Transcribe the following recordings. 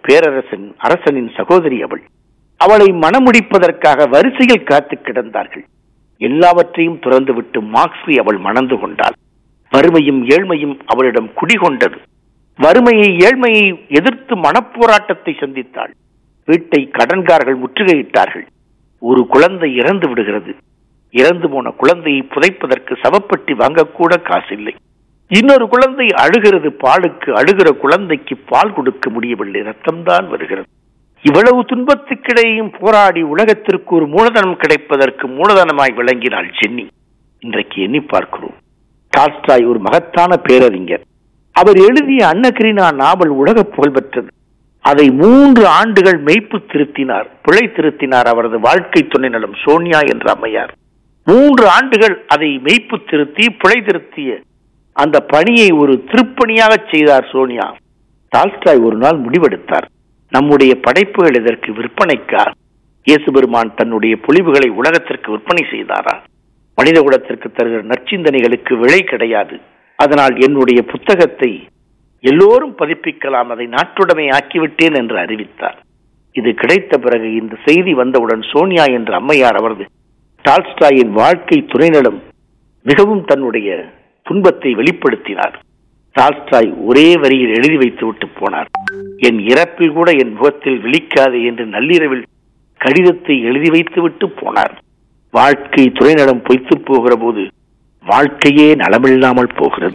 பேரரசன் அரசனின் சகோதரி அவள் அவளை மணமுடிப்பதற்காக வரிசையில் காத்து கிடந்தார்கள் எல்லாவற்றையும் துறந்துவிட்டு மார்க்ஸை அவள் மணந்து கொண்டாள் வறுமையும் ஏழ்மையும் அவளிடம் குடிகொண்டது வறுமையை ஏழ்மையை எதிர்த்து மனப்போராட்டத்தை சந்தித்தாள் வீட்டை கடன்காரர்கள் முற்றுகையிட்டார்கள் ஒரு குழந்தை இறந்து விடுகிறது இறந்து போன குழந்தையை புதைப்பதற்கு சவப்பட்டி வாங்கக்கூட காசில்லை இன்னொரு குழந்தை அழுகிறது பாலுக்கு அழுகிற குழந்தைக்கு பால் கொடுக்க முடியவில்லை ரத்தம்தான் வருகிறது இவ்வளவு துன்பத்துக்கிடையும் போராடி உலகத்திற்கு ஒரு மூலதனம் கிடைப்பதற்கு மூலதனமாய் விளங்கினாள் சென்னி இன்றைக்கு எண்ணி பார்க்கிறோம் டால்ஸ்டாய் ஒரு மகத்தான பேரறிஞர் அவர் எழுதிய அன்னகிரினா நாவல் உலக புகழ்பெற்றது அதை மூன்று ஆண்டுகள் மெய்ப்பு திருத்தினார் பிழை திருத்தினார் அவரது வாழ்க்கை துணை நலம் சோனியா என்ற அம்மையார் மூன்று ஆண்டுகள் அதை மெய்ப்பு திருத்தி பிழை திருத்திய அந்த பணியை ஒரு திருப்பணியாக செய்தார் சோனியா டால்ஸ்டாய் ஒரு நாள் முடிவெடுத்தார் நம்முடைய படைப்புகள் இதற்கு விற்பனைக்கா இயேசு பெருமான் தன்னுடைய பொழிவுகளை உலகத்திற்கு விற்பனை செய்தாரா மனித குலத்திற்கு தருகிற நற்சிந்தனைகளுக்கு விலை கிடையாது அதனால் என்னுடைய புத்தகத்தை எல்லோரும் பதிப்பிக்கலாம் அதை நாட்டுடைமை ஆக்கிவிட்டேன் என்று அறிவித்தார் இது கிடைத்த பிறகு இந்த செய்தி வந்தவுடன் சோனியா என்ற அம்மையார் அவரது டால்ஸ்டாயின் வாழ்க்கை துணைநலம் மிகவும் தன்னுடைய துன்பத்தை வெளிப்படுத்தினார் டால்ஸ்டாய் ஒரே வரியில் எழுதி வைத்து விட்டு போனார் என் இறப்பில் கூட என் முகத்தில் விழிக்காது என்று நள்ளிரவில் கடிதத்தை எழுதி வைத்து விட்டு போனார் வாழ்க்கை துணைநலம் பொய்த்து போகிற போது வாழ்க்கையே நலமில்லாமல் போகிறது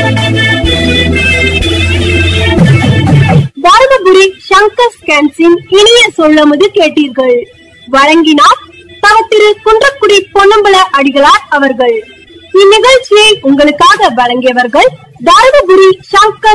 தருமபுரி சங்கர் ஸ்கேன்ஸின் இனிய சொல்லமுது கேட்டீர்கள் வழங்கினார் தவ திரு குன்றக்குடி பொன்னம்பல அடிகளார் அவர்கள் இந்நிகழ்ச்சியை உங்களுக்காக வழங்கியவர்கள் தருமபுரி சங்கர்